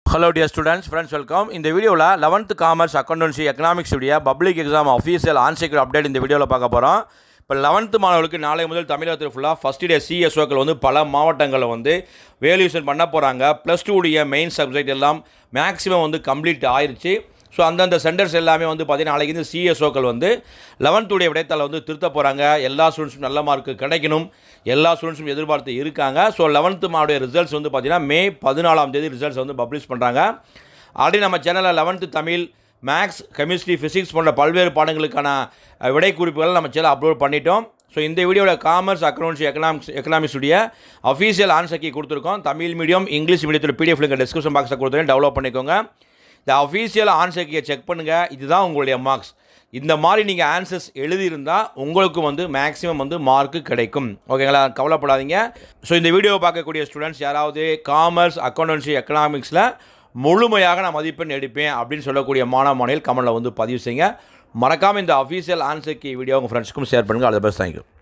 hello dear students friends welcome இந்த வீடியோவில் eleventh commerce accountancy economics உடைய public exam official answer key update இந்த வீடியோவில் பார்க்க போகிறோம் இப்போ லெவன்த்து மாணவர்களுக்கு நாளை முதல் தமிழகத்தில் ஃபுல்லாக ஃபஸ்ட் டே சிஎஸ்ஓக்கள் வந்து பல மாவட்டங்களில் வந்து வேல்யூஷன் பண்ண போகிறாங்க ப்ளஸ் டூ உடைய மெயின் சப்ஜெக்ட் எல்லாம் மேக்ஸிமம் வந்து கம்ப்ளீட் ஆயிருச்சு ஸோ அந்தந்த சென்டர்ஸ் எல்லாமே வந்து பார்த்தீங்கன்னா நாளைக்கு இந்த சிஎஸ்ஓக்கள் வந்து லெவன்த்துடைய விடைத்தாளை வந்து திருத்த போகிறாங்க எல்லா ஸ்டூடெண்ட்ஸும் நல்ல மார்க்கு கிடைக்கணும் எல்லா ஸ்டூடெண்ட்ஸும் எதிர்பார்த்து இருக்காங்க ஸோ லெவன்த்து மாவுடைய ரிசல்ட்ஸ் வந்து பார்த்தீங்கன்னா மே பதினாலாம் தேதி ரிசல்ட்ஸ் வந்து பப்ளிஷ் பண்ணுறாங்க ஆல்ரெடி நம்ம சேனலில் eleventh Tamil maths chemistry physics போன்ற பல்வேறு பாடங்களுக்கான அஹ், விடை குறிப்புகள் நம்ம சேனல் அப்லோட் பண்ணிட்டோம் ஸோ இந்த வீடியோவில் காமர்ஸ் அக்கௌண்ட்ஸ் எக்கனாமிக்ஸ் எக்கனாமிக்ஸ் உடைய அஃபீஷியல் ஆன்சர்க்கி கொடுத்துருக்கோம் தமிழ் மீடியம் இங்கிலீஷ் மீடியத்தில் பிடிஎஃப் லிங்க் டிஸ்கிரிப்ஷன் பாக்ஸில் கொடுத்துருக்கேன் டெவலப் பண்ணிக்கோங்க இந்த அஃபீஷியல் ஆன்சர்க்கியை செக் பண்ணுங்கள் இதுதான் உங்களுடைய மார்க்ஸ் இந்த மாதிரி நீங்கள் ஆன்சர்ஸ் எழுதியிருந்தால் உங்களுக்கு வந்து மேக்ஸிமம் வந்து மார்க்கு கிடைக்கும் ஓகேங்களா கவலைப்படாதீங்க ஸோ இந்த வீடியோவை பார்க்கக்கூடிய ஸ்டூடெண்ட்ஸ் யாராவது காமர்ஸ் அக்கௌண்டன்சி எக்கனாமிக்ஸில் முழுமையாக நான் மதிப்பெண் எடுப்பேன் அப்படின்னு சொல்லக்கூடிய மாணவ மாணவிகள் கமெண்டில் வந்து பதிவு செய்யுங்க மறக்காமல் இந்த அஃபீஷியல் ஆன்சர்க்கி வீடியோ உங்கள் ஃப்ரெண்ட்ஸ்க்கும் ஷேர் பண்ணுங்கள் அது பெஸ்ட் தேங்க்யூ